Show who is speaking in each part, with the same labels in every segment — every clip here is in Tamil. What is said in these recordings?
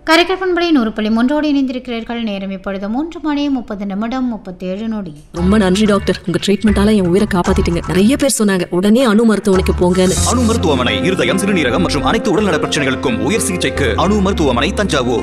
Speaker 1: கரைக்கற்பன்படி நூறு புள்ளி மூன்றோடு இணைந்திருக்கிறீர்கள் நேரம் இப்பொழுது மூன்று மணி முப்பது நிமிடம் முப்பத்தேழு நொடி
Speaker 2: ரொம்ப நன்றி டாக்டர் உங்க ட்ரீட்மெண்டால என் உயிரை காப்பாத்திட்டீங்க நிறைய பேர் சொன்னாங்க உடனே அணு மருத்துவமனைக்கு போங்கன்னு
Speaker 3: அணு மருத்துவமனை இருதயம் சிறுநீரகம் மற்றும் அனைத்து உடல்நல பிரச்சனைகளுக்கும் உயர் சிகிச்சைக்கு அணு மருத்துவமனை தஞ்சாவூர்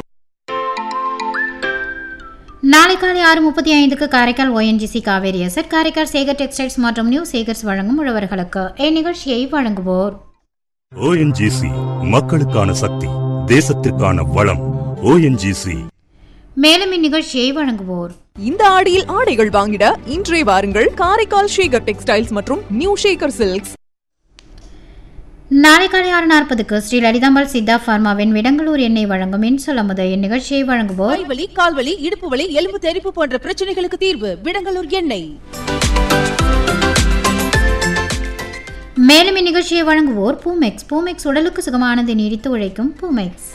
Speaker 1: நாளை காலை ஆறு முப்பத்தி ஐந்துக்கு காரைக்கால் ஓஎன்ஜிசி காவேரி எசட் காரைக்கால் சேகர் டெக்ஸ்டைல்ஸ் மற்றும் நியூ சேகர்ஸ் வழங்கும் உழவர்களுக்கு இந்நிகழ்ச்சியை வழங்குவோர்
Speaker 4: ஓஎன்ஜிசி மக்களுக்கான சக்தி தேசத்திற்கான வளம் ஓஎன்ஜிசி
Speaker 1: மேலும் இந்நிகழ்ச்சியை வழங்குவோர்
Speaker 5: இந்த ஆடியில் ஆடைகள் வாங்கிட இன்றே வாருங்கள் காரைக்கால் ஷேகர் டெக்ஸ்டைல்ஸ் மற்றும் நியூ ஷேகர் சில்க்ஸ்
Speaker 1: நாளை காலை ஆறு நாற்பதுக்கு ஸ்ரீ லலிதாம்பாள் சித்தா பார்மாவின் விடங்களூர் எண்ணெய் வழங்கும் இன்சொல்லமுத இந்நிகழ்ச்சியை வழங்குவோர்
Speaker 6: கைவலி கால்வலி இடுப்பு வலி எலும்பு தெறிப்பு போன்ற பிரச்சனைகளுக்கு தீர்வு விடங்கலூர் எண்ணெய்
Speaker 1: மேலும் இந்நிகழ்ச்சியை வழங்குவோர் பூமெக்ஸ் பூமெக்ஸ் உடலுக்கு சுகமானது நீடித்து உழைக்கும் பூமெக்ஸ்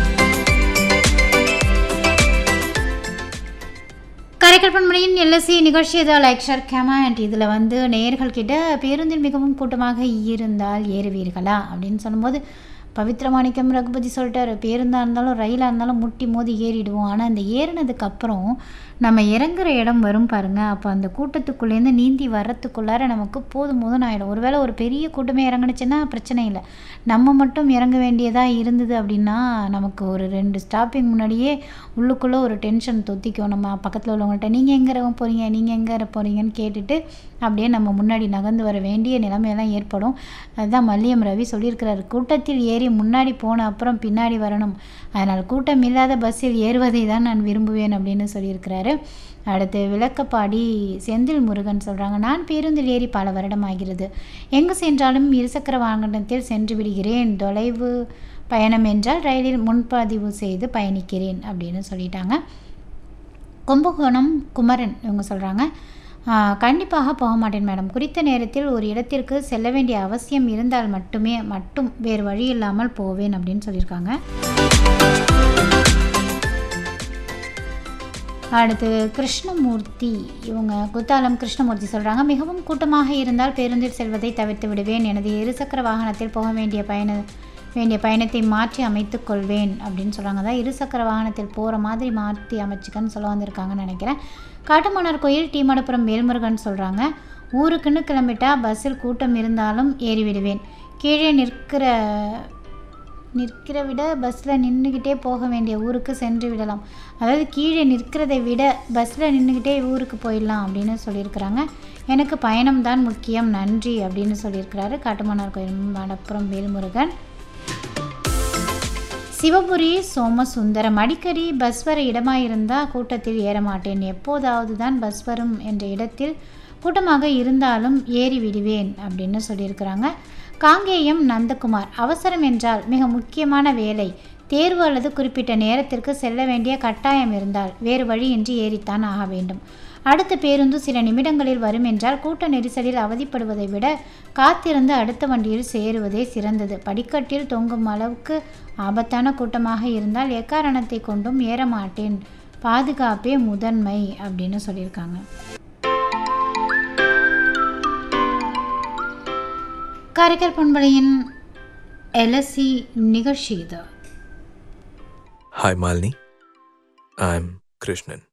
Speaker 1: கரைக்கற்பன்மணியின் எல்எஸ்சி நிகழ்ச்சி இதை லைக் ஷேர் கமெண்ட் இதில் வந்து நேயர்கள் கிட்ட பேருந்தில் மிகவும் கூட்டமாக இருந்தால் ஏறுவீர்களா அப்படின்னு சொல்லும்போது பவித்ர மாணிக்கம் ரகுபதி சொல்லிட்டாரு பேருந்தாக இருந்தாலும் ரயிலாக இருந்தாலும் முட்டி மோதி ஏறிடுவோம் ஆனால் அந்த ஏறினதுக்கு அப்புறம் நம்ம இறங்குற இடம் வரும் பாருங்க அப்போ அந்த கூட்டத்துக்குள்ளேருந்து நீந்தி வர்றதுக்குள்ளார நமக்கு போதும் போதும் ஆகிடும் ஒருவேளை ஒரு பெரிய கூட்டமே இறங்குனுச்சுன்னா பிரச்சனை இல்லை நம்ம மட்டும் இறங்க வேண்டியதாக இருந்தது அப்படின்னா நமக்கு ஒரு ரெண்டு ஸ்டாப்பிங் முன்னாடியே உள்ளுக்குள்ளே ஒரு டென்ஷன் தொத்திக்கும் நம்ம பக்கத்தில் உள்ளவங்கள்ட்ட நீங்கள் எங்கே இறங்க போகிறீங்க நீங்கள் எங்கே இறங்க போகிறீங்கன்னு கேட்டுட்டு அப்படியே நம்ம முன்னாடி நகர்ந்து வர வேண்டிய நிலைமையெல்லாம் ஏற்படும் அதுதான் மல்லியம் ரவி சொல்லியிருக்கிறாரு கூட்டத்தில் ஏறி முன்னாடி போன அப்புறம் பின்னாடி வரணும் அதனால் கூட்டம் இல்லாத பஸ்ஸில் ஏறுவதை தான் நான் விரும்புவேன் அப்படின்னு சொல்லியிருக்கிறாரு அடுத்து விளக்கப்பாடி செந்தில் முருகன் சொல்கிறாங்க நான் பேருந்தில் ஏறி பல வருடம் ஆகிறது எங்கு சென்றாலும் இருசக்கர வாகனத்தில் சென்று விடுகிறேன் தொலைவு பயணம் என்றால் ரயிலில் முன்பதிவு செய்து பயணிக்கிறேன் அப்படின்னு சொல்லிட்டாங்க கும்பகோணம் குமரன் இவங்க சொல்கிறாங்க கண்டிப்பாக போக மாட்டேன் மேடம் குறித்த நேரத்தில் ஒரு இடத்திற்கு செல்ல வேண்டிய அவசியம் இருந்தால் மட்டுமே மட்டும் வேறு வழி இல்லாமல் போவேன் அப்படின்னு சொல்லியிருக்காங்க அடுத்து கிருஷ்ணமூர்த்தி இவங்க குத்தாலம் கிருஷ்ணமூர்த்தி சொல்கிறாங்க மிகவும் கூட்டமாக இருந்தால் பேருந்தில் செல்வதை தவிர்த்து விடுவேன் எனது இருசக்கர வாகனத்தில் போக வேண்டிய பயண வேண்டிய பயணத்தை மாற்றி அமைத்துக் கொள்வேன் அப்படின்னு சொல்கிறாங்க அதான் இருசக்கர வாகனத்தில் போகிற மாதிரி மாற்றி அமைச்சுக்கன்னு சொல்ல வந்திருக்காங்கன்னு நினைக்கிறேன் காட்டுமன்னார் கோயில் டீமடப்புறம் வேல்முருகன் சொல்கிறாங்க ஊருக்குன்னு கிளம்பிட்டா பஸ்ஸில் கூட்டம் இருந்தாலும் ஏறி விடுவேன் கீழே நிற்கிற நிற்கிற விட பஸ்ஸில் நின்றுக்கிட்டே போக வேண்டிய ஊருக்கு சென்று விடலாம் அதாவது கீழே நிற்கிறதை விட பஸ்ஸில் நின்றுக்கிட்டே ஊருக்கு போயிடலாம் அப்படின்னு சொல்லியிருக்கிறாங்க எனக்கு பயணம் தான் முக்கியம் நன்றி அப்படின்னு சொல்லியிருக்கிறாரு காட்டுமன்னார் கோயில் மடப்புறம் வேல்முருகன் சிவபுரி சோமசுந்தரம் அடிக்கடி பஸ் வர இடமாயிருந்தால் கூட்டத்தில் ஏற மாட்டேன் எப்போதாவது தான் பஸ் வரும் என்ற இடத்தில் கூட்டமாக இருந்தாலும் ஏறி விடுவேன் அப்படின்னு சொல்லியிருக்கிறாங்க காங்கேயம் நந்தகுமார் அவசரம் என்றால் மிக முக்கியமான வேலை தேர்வு அல்லது குறிப்பிட்ட நேரத்திற்கு செல்ல வேண்டிய கட்டாயம் இருந்தால் வேறு வழியின்றி ஏறித்தான் ஆக வேண்டும் அடுத்த பேருந்து சில நிமிடங்களில் வரும் என்றால் கூட்ட நெரிசலில் அவதிப்படுவதை விட காத்திருந்து அடுத்த வண்டியில் சேருவதே சிறந்தது படிக்கட்டில் தொங்கும் அளவுக்கு ஆபத்தான கூட்டமாக இருந்தால் எக்காரணத்தை கொண்டும் ஏற மாட்டேன் பாதுகாப்பே முதன்மை அப்படின்னு சொல்லியிருக்காங்க காரைக்கால் பண்பலையின் எல்எஸ்சி நிகழ்ச்சி இது
Speaker 7: Hi, Malini. I'm Krishnan.